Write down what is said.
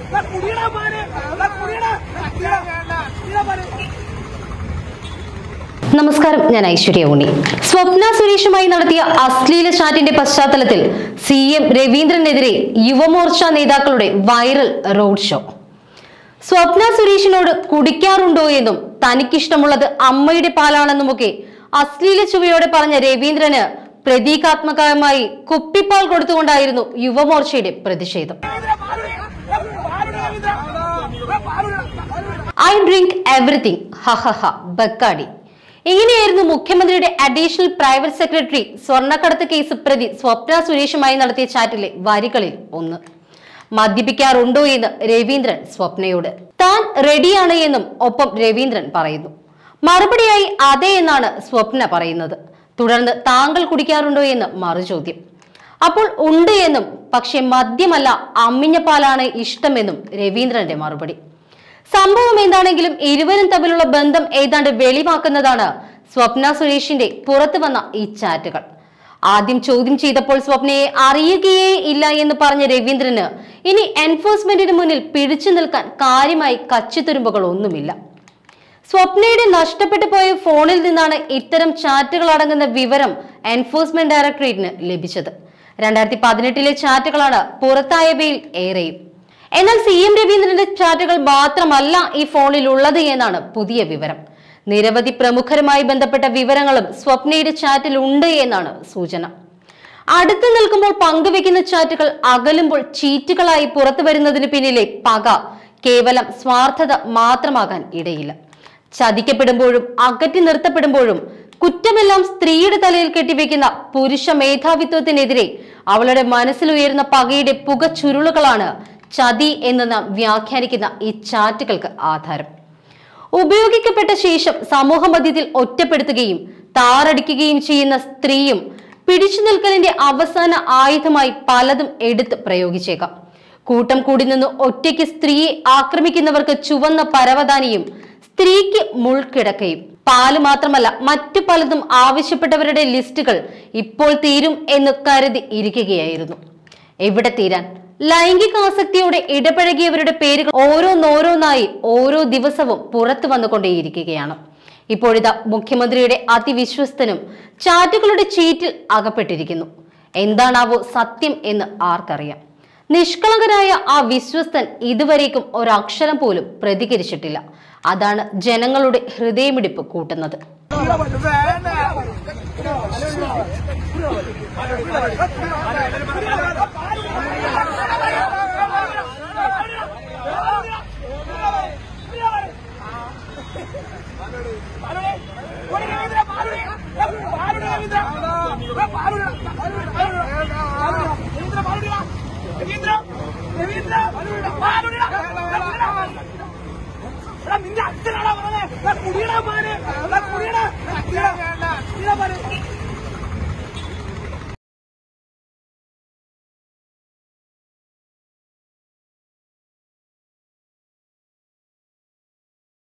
കുടിയടാ പാല് കുടിയടാ കുടിയടാ പാല് നമസ്കാരം ഞാൻ ഐശ്വര്യ ഉണ്ണി സ്വപ്ന സുരേഷുമായി നടത്തിയ അശ്ലീല ചാറ്റിന്റെ പശ്ചാത്തലത്തിൽ സി എം രവീന്ദ്രനെതിരെ യുവമോർച്ച നേതാക്കളുടെ വൈറൽ റോഡ് ഷോ സ്വപ്ന സുരേഷിനോട് കുടിക്കാറുണ്ടോ എന്നും തനിക്കിഷ്ടമുള്ളത് അമ്മയുടെ പാലാണെന്നുമൊക്കെ അശ്ലീല ചുവയോടെ പറഞ്ഞ രവീന്ദ്രന് പ്രതീകാത്മകമായി കുപ്പിപ്പാൽ കൊടുത്തുകൊണ്ടായിരുന്നു യുവമോർച്ചയുടെ പ്രതിഷേധം ഐ ഡ്രിങ്ക് എവറിത്തിങ് ഹഹഹ ബക്കാടി ഇങ്ങനെയായിരുന്നു മുഖ്യമന്ത്രിയുടെ അഡീഷണൽ പ്രൈവറ്റ് സെക്രട്ടറി സ്വർണ്ണക്കടത്ത് കേസ് പ്രതി സ്വപ്ന സുരേഷുമായി നടത്തിയ ചാറ്റിലെ വരികളിൽ ഒന്ന് മദ്യപിക്കാറുണ്ടോ എന്ന് രവീന്ദ്രൻ സ്വപ്നയോട് താൻ റെഡിയാണ് എന്നും ഒപ്പം രവീന്ദ്രൻ പറയുന്നു മറുപടിയായി അതെ എന്നാണ് സ്വപ്ന പറയുന്നത് തുടർന്ന് താങ്കൾ കുടിക്കാറുണ്ടോ എന്ന് മറുചോദ്യം അപ്പോൾ ഉണ്ട് എന്നും പക്ഷെ മദ്യമല്ല അമ്മിഞ്ഞ പാലാണ് ഇഷ്ടമെന്നും രവീന്ദ്രന്റെ മറുപടി സംഭവം എന്താണെങ്കിലും ഇരുവരും തമ്മിലുള്ള ബന്ധം ഏതാണ്ട് വെളിവാക്കുന്നതാണ് സ്വപ്ന സുരേഷിന്റെ പുറത്തു വന്ന ഈ ചാറ്റുകൾ ആദ്യം ചോദ്യം ചെയ്തപ്പോൾ സ്വപ്നയെ അറിയുകയേ ഇല്ല എന്ന് പറഞ്ഞ രവീന്ദ്രന് ഇനി എൻഫോഴ്സ്മെന്റിന് മുന്നിൽ പിടിച്ചു നിൽക്കാൻ കാര്യമായി കച്ചിത്തുരുമ്പുകൾ ഒന്നുമില്ല സ്വപ്നയുടെ നഷ്ടപ്പെട്ടു പോയ ഫോണിൽ നിന്നാണ് ഇത്തരം ചാറ്റുകൾ അടങ്ങുന്ന വിവരം എൻഫോഴ്സ്മെന്റ് ഡയറക്ടറേറ്റിന് ലഭിച്ചത് രണ്ടായിരത്തി പതിനെട്ടിലെ ചാറ്റുകളാണ് പുറത്തായവയിൽ ഏറെയും എന്നാൽ സി എം രവീന്ദ്രന്റെ ചാറ്റുകൾ മാത്രമല്ല ഈ ഫോണിൽ ഉള്ളത് എന്നാണ് പുതിയ വിവരം നിരവധി പ്രമുഖരുമായി ബന്ധപ്പെട്ട വിവരങ്ങളും സ്വപ്നയുടെ ചാറ്റിൽ ഉണ്ട് എന്നാണ് സൂചന അടുത്ത് നിൽക്കുമ്പോൾ പങ്കുവെക്കുന്ന ചാറ്റുകൾ അകലുമ്പോൾ ചീറ്റുകളായി പുറത്തു വരുന്നതിന് പിന്നിലെ പക കേവലം സ്വാർത്ഥത മാത്രമാകാൻ ഇടയില്ല ചതിക്കപ്പെടുമ്പോഴും അകറ്റി നിർത്തപ്പെടുമ്പോഴും കുറ്റമെല്ലാം സ്ത്രീയുടെ തലയിൽ കെട്ടിവെക്കുന്ന പുരുഷ മേധാവിത്വത്തിനെതിരെ അവളുടെ മനസ്സിൽ ഉയരുന്ന പകയുടെ പുക ചുരുളുകളാണ് ചതി എന്ന് നാം വ്യാഖ്യാനിക്കുന്ന ഈ ചാറ്റുകൾക്ക് ആധാരം ഉപയോഗിക്കപ്പെട്ട ശേഷം സമൂഹ മധ്യത്തിൽ ഒറ്റപ്പെടുത്തുകയും താറടിക്കുകയും ചെയ്യുന്ന സ്ത്രീയും പിടിച്ചു നിൽക്കലിന്റെ അവസാന ആയുധമായി പലതും എടുത്ത് പ്രയോഗിച്ചേക്കാം കൂട്ടം കൂടി നിന്ന് ഒറ്റയ്ക്ക് സ്ത്രീയെ ആക്രമിക്കുന്നവർക്ക് ചുവന്ന പരവതാനിയും സ്ത്രീക്ക് മുൾക്കിടക്കയും പാല് മാത്രമല്ല മറ്റു പലതും ആവശ്യപ്പെട്ടവരുടെ ലിസ്റ്റുകൾ ഇപ്പോൾ തീരും എന്ന് കരുതി ഇരിക്കുകയായിരുന്നു എവിടെ തീരാൻ ലൈംഗിക ആസക്തിയോടെ ഇടപഴകിയവരുടെ പേരുകൾ ഓരോന്നോരോന്നായി ഓരോ ദിവസവും പുറത്തു വന്നുകൊണ്ടേയിരിക്കുകയാണ് ഇപ്പോഴിതാ മുഖ്യമന്ത്രിയുടെ അതിവിശ്വസ്തനും ചാറ്റുകളുടെ ചീറ്റിൽ അകപ്പെട്ടിരിക്കുന്നു എന്താണാവോ സത്യം എന്ന് ആർക്കറിയാം നിഷ്കളങ്കനായ ആ വിശ്വസ്തൻ ഇതുവരേക്കും ഒരക്ഷരം പോലും പ്രതികരിച്ചിട്ടില്ല അതാണ് ജനങ്ങളുടെ ഹൃദയമിടിപ്പ് കൂട്ടുന്നത് നിന്റെ അച്ഛനാടാ പറഞ്ഞേ കുടിയടാ പാല് കുടിയടാ കുടിയടാ പാല്